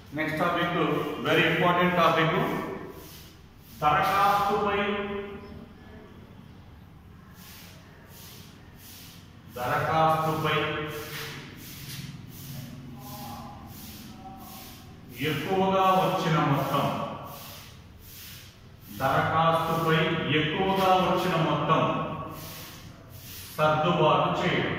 Next topic very important topic దరఖాస్తుపై దరఖాస్తుపై ఎక్కువగా వచ్చిన మొత్తం దరఖాస్తుపై ఎక్కువగా వచ్చిన మొత్తం సర్దుబాటు చేయడం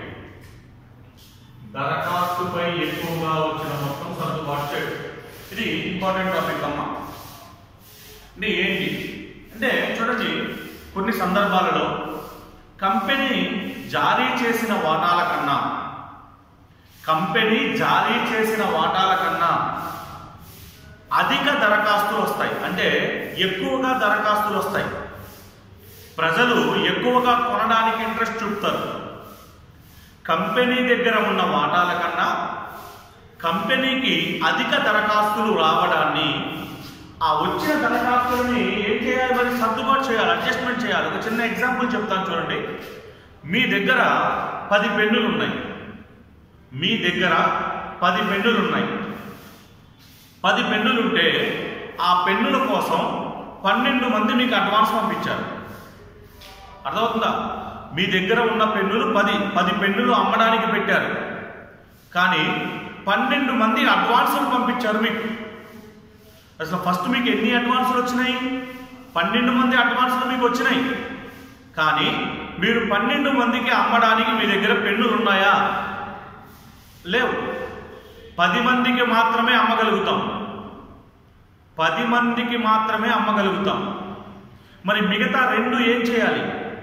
దరఖాస్తుపై ఎక్కువగా వచ్చిన మొత్తం సర్దుబాటు చేయడం ఇది ఇంపార్టెంట్ టాపిక్ అమ్మా అంటే ఏంటి అంటే చూడండి కొన్ని సందర్భాలలో కంపెనీ జారీ చేసిన వాటాల కన్నా కంపెనీ జారీ చేసిన వాటాల కన్నా అధిక దరఖాస్తులు వస్తాయి అంటే ఎక్కువగా దరఖాస్తులు వస్తాయి ప్రజలు ఎక్కువగా కొనడానికి ఇంట్రెస్ట్ చూపుతారు కంపెనీ దగ్గర ఉన్న వాటాల కన్నా కంపెనీకి అధిక దరఖాస్తులు రావడాన్ని ఆ వచ్చిన దరఖాస్తులని ఏం చేయాలి మరి సర్దుబాటు చేయాలి అడ్జస్ట్మెంట్ చేయాలి ఒక చిన్న ఎగ్జాంపుల్ చెప్తాను చూడండి మీ దగ్గర పది పెన్నులు ఉన్నాయి మీ దగ్గర పది పెన్నులు ఉన్నాయి పది పెన్నులు ఉంటే ఆ పెన్నుల కోసం పన్నెండు మంది మీకు అడ్వాన్స్ పంపించారు అర్థమవుతుందా మీ దగ్గర ఉన్న పెన్నులు పది పది పెన్నులు అమ్మడానికి పెట్టారు కానీ పన్నెండు మంది అడ్వాన్సులు పంపించారు మీకు అసలు ఫస్ట్ మీకు ఎన్ని అడ్వాన్సులు వచ్చినాయి పన్నెండు మంది అడ్వాన్సులు మీకు వచ్చినాయి కానీ మీరు పన్నెండు మందికి అమ్మడానికి మీ దగ్గర పెన్నులు ఉన్నాయా లేవు పది మందికి మాత్రమే అమ్మగలుగుతాం పది మందికి మాత్రమే అమ్మగలుగుతాం మరి మిగతా రెండు ఏం చేయాలి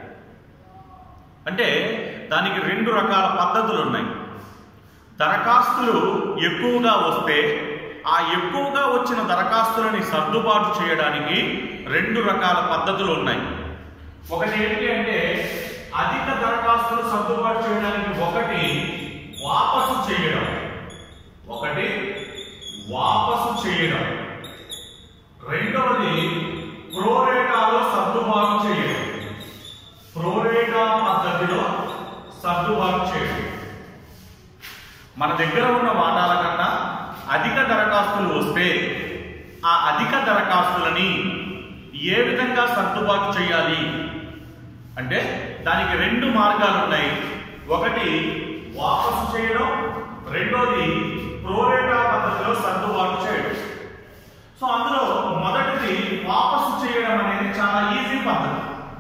అంటే దానికి రెండు రకాల పద్ధతులు ఉన్నాయి దరఖాస్తులు ఎక్కువగా వస్తే ఆ ఎక్కువగా వచ్చిన దరఖాస్తులని సర్దుబాటు చేయడానికి రెండు రకాల పద్ధతులు ఉన్నాయి ఒకటి ఏంటి అంటే అధిక దరఖాస్తులు సర్దుబాటు చేయడానికి ఒకటి వాపసు చేయడం ఒకటి వాపసు చేయడం రెండవది ప్రోరేటాలో సర్దుబాటు చేయడం ప్రోరేటా పద్ధతిలో సర్దుబాటు చేయడం మన దగ్గర ఉన్న వాటాల కన్నా అధిక దరఖాస్తులు వస్తే ఆ అధిక దరఖాస్తులని ఏ విధంగా సర్దుబాటు చేయాలి అంటే దానికి రెండు మార్గాలు ఉన్నాయి ఒకటి వాపసు చేయడం రెండోది ప్రోరేటా పద్ధతిలో సర్దుబాటు చేయడం సో అందులో మొదటిది వాపసు చేయడం అనేది చాలా ఈజీ పద్ధతి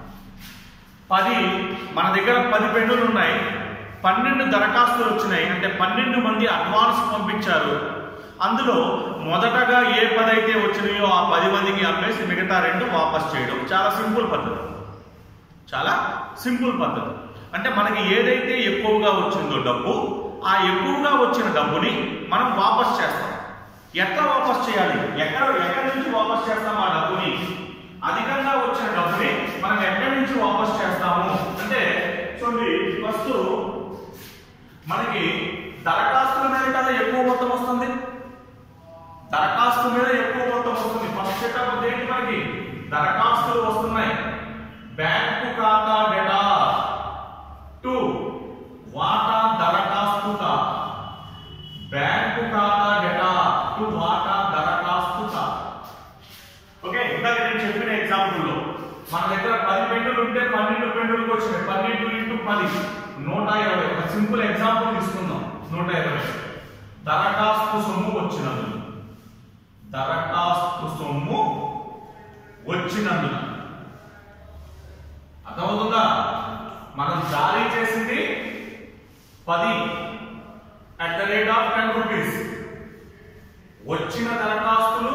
పది మన దగ్గర పది పెన్నులు ఉన్నాయి పన్నెండు దరఖాస్తులు వచ్చినాయి అంటే పన్నెండు మంది అడ్వాన్స్ పంపించారు అందులో మొదటగా ఏ పది అయితే వచ్చినాయో ఆ పది మందికి అమ్మేసి మిగతా రెండు వాపస్ చేయడం చాలా సింపుల్ పద్ధతి చాలా సింపుల్ పద్ధతి అంటే మనకి ఏదైతే ఎక్కువగా వచ్చిందో డబ్బు ఆ ఎక్కువగా వచ్చిన డబ్బుని మనం వాపస్ చేస్తాం ఎట్లా వాపస్ చేయాలి ఎక్కడ ఎక్కడి నుంచి వాపస్ చేస్తాం ఆ డబ్బుని అధికంగా వచ్చిన డబ్బుని మనం ఎక్కడి నుంచి వాపస్ చేస్తాము అంటే చూడండి ఫస్ట్ మనకి దరఖాస్తుల మీద కదా ఎక్కువ మొత్తం వస్తుంది దరఖాస్తు మీద ఎక్కువ మొత్తం వస్తుంది ఫస్ట్ సెటప్ ఏంటి మనకి దరఖాస్తులు వస్తున్నాయి బ్యాంకు ఖాతా డేటా టూ వాటా దరఖాస్తు ఖాతా బ్యాంకు ఖాతా డేటా టు వాటా దరఖాస్తు ఖాతా ఓకే ఇందాక నేను చెప్పిన ఎగ్జాంపుల్ లో మన దగ్గర పది పెన్నులు ఉంటే పన్నెండు పెన్నులకు వచ్చినాయి పన్నెండు ఇంటూ పది నూట ఇరవై ఒక సింపుల్ ఎగ్జాంపుల్ తీసుకుందాం నూట ఇరవై దరఖాస్తు సొమ్ము వచ్చినందున దరఖాస్తు సొమ్ము వచ్చినందున అర్థమవుతుందా మనం జారీ చేసింది పది at the rate of ten rupees వచ్చిన దరఖాస్తులు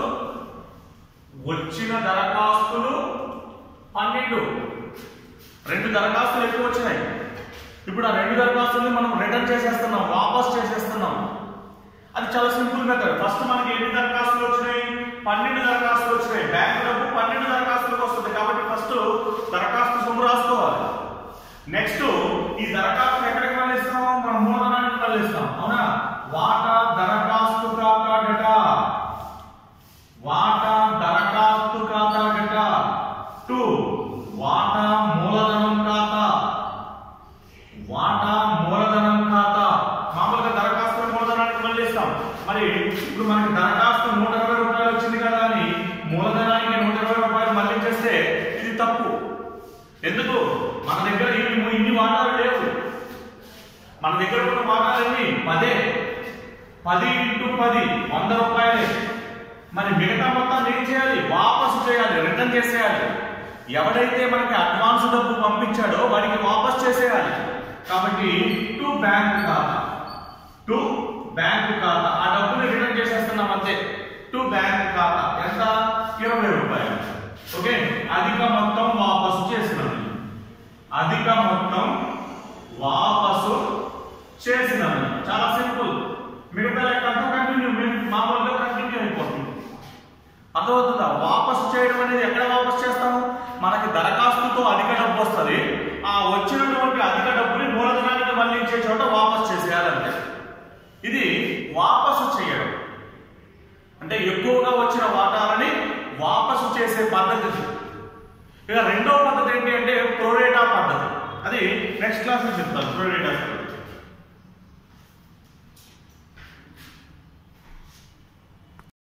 వచ్చిన దరఖాస్తులు పన్నెండు రెండు దరఖాస్తులు ఎక్కువ వచ్చినాయి ఇప్పుడు ఆ రెండు దరఖాస్తుల్ని మనం రిటర్న్ చేసేస్తున్నాం వాపస్ చేసేస్తున్నాం అది చాలా సింపుల్ మెథడ్ ఫస్ట్ మనకి ఎన్ని దరఖాస్తులు వచ్చినాయి పన్నెండు దరఖాస్తులు వచ్చినాయి బ్యాంక్ డబ్బు పన్నెండు దరఖాస్తులకు వస్తుంది కాబట్టి ఫస్ట్ దరఖాస్తు సొమ్ము రాసుకోవాలి నెక్స్ట్ ఈ దరఖాస్తు ఎక్కడికి మళ్ళిస్తాం మన మూలధనానికి మళ్ళిస్తాం అవునా వాటా దరఖాస్తు ఖాతా డేటా వాటా దరఖాస్తు ఖాతా డేటా టూ వాటా మూలధనం ఖాతా వాటా మూలధనం ఖాతా మామూలుగా దరఖాస్తు మూలధనానికి మళ్ళీ ఇస్తాం మరి ఇప్పుడు మనకి దరఖాస్తు నూట ఇరవై రూపాయలు వచ్చింది కదా అని మూలధనానికి నూట ఇరవై రూపాయలు మళ్ళించేస్తే ఇది తప్పు ఎందుకు మన దగ్గర ఇన్ని ఇన్ని వాటాలు లేవు మన దగ్గర ఉన్న వాటాలన్నీ పదే పది ఇంటూ పది వంద రూపాయలే మరి మిగతా మొత్తాన్ని ఏం చేయాలి వాపసు చేయాలి రిటర్న్ చేసేయాలి ఎవడైతే మనకి అడ్వాన్స్ డబ్బు పంపించాడో వాడికి వాపస్ చేసేయాలి కాబట్టి టు బ్యాంక్ ఖాతా టు బ్యాంక్ ఖాతా ఆ డబ్బుని రిటర్న్ చేసేస్తున్నాం అంతే టు బ్యాంక్ ఖాతా ఎంత ఇరవై రూపాయలు ఓకే అధిక మొత్తం వాపసు చేసినాం అధిక మొత్తం వాపసు చేసినాం చాలా సింపుల్ మిగతా లెక్క అంతా కంటిన్యూ మామూలుగా కంటిన్యూ అయిపోతుంది అర్థమవుతుందా వాపసు చేయడం అనేది ఎక్కడ వాపసు చేస్తాము మనకి దరఖాస్తుతో అధిక డబ్బు వస్తుంది ఆ వచ్చినటువంటి అధిక డబ్బుని మూలధనానికి మళ్ళించే చోట వాపసు చేసేయాలంటే ఇది వాపసు చేయడం అంటే ఎక్కువగా వచ్చిన వాటాలని వాపసు చేసే పద్ధతి ఇది. ఇక రెండో పద్ధతి ఏంటి అంటే ప్రోరేటా పద్ధతి అది నెక్స్ట్ క్లాస్ చెప్తాను ప్రోరేటా